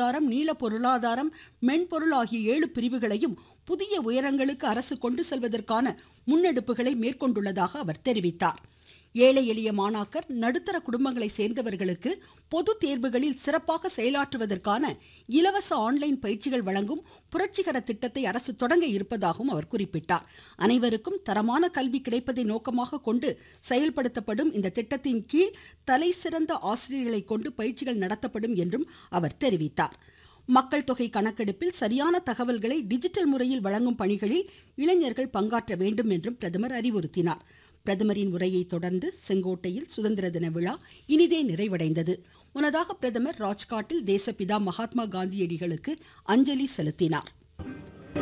சுகாதாரம் நீல பொருளாதாரம் மென்பொருள் ஆகிய ஏழு பிரிவுகளையும் புதிய உயரங்களுக்கு அரசு கொண்டு செல்வதற்கான முன்னெடுப்புகளை மேற்கொண்டுள்ளதாக அவர் தெரிவித்தார் ஏழை எளிய மாணாக்கர் நடுத்தர குடும்பங்களை சேர்ந்தவர்களுக்கு பொது தேர்வுகளில் சிறப்பாக செயலாற்றுவதற்கான இலவச ஆன்லைன் பயிற்சிகள் வழங்கும் புரட்சிகர திட்டத்தை அரசு தொடங்க இருப்பதாகவும் அவர் குறிப்பிட்டார் அனைவருக்கும் தரமான கல்வி கிடைப்பதை நோக்கமாக கொண்டு செயல்படுத்தப்படும் இந்த திட்டத்தின் கீழ் தலை சிறந்த ஆசிரியர்களை கொண்டு பயிற்சிகள் நடத்தப்படும் என்றும் அவர் தெரிவித்தார் மக்கள் தொகை கணக்கெடுப்பில் சரியான தகவல்களை டிஜிட்டல் முறையில் வழங்கும் பணிகளில் இளைஞர்கள் பங்காற்ற வேண்டும் என்றும் பிரதமர் அறிவுறுத்தினார் பிரதமரின் உரையை தொடர்ந்து செங்கோட்டையில் சுதந்திர தின விழா இனிதே நிறைவடைந்தது முன்னதாக பிரதமர் ராஜ்காட்டில் தேசப்பிதா மகாத்மா காந்தியடிகளுக்கு அஞ்சலி செலுத்தினார்